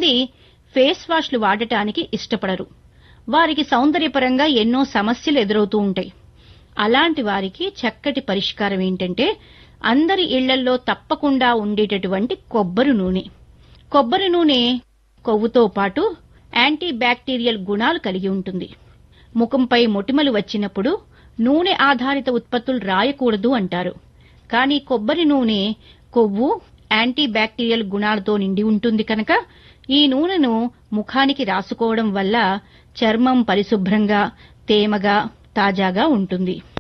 కొంతమంది ఫేస్ వాష్లు వాడటానికి ఇష్టపడరు వారికి సౌందర్యపరంగా ఎన్నో సమస్యలు ఎదురవుతూ ఉంటాయి అలాంటి వారికి చక్కటి పరిష్కారం ఏంటంటే అందరి ఇళ్లల్లో తప్పకుండా ఉండేటటువంటి కొబ్బరి నూనె కొబ్బరి నూనె కొవ్వుతో పాటు యాంటీ బ్యాక్టీరియల్ గుణాలు కలిగి ఉంటుంది ముఖంపై మొటిమలు వచ్చినప్పుడు నూనె ఆధారిత ఉత్పత్తులు రాయకూడదు అంటారు కానీ కొబ్బరి నూనె కొవ్వు యాంటీ బ్యాక్టీరియల్ గుణాలతో నిండి ఉంటుంది కనుక ఈ నూనెను ముఖానికి రాసుకోవడం వల్ల చర్మం పరిశుభ్రంగా తేమగా తాజాగా ఉంటుంది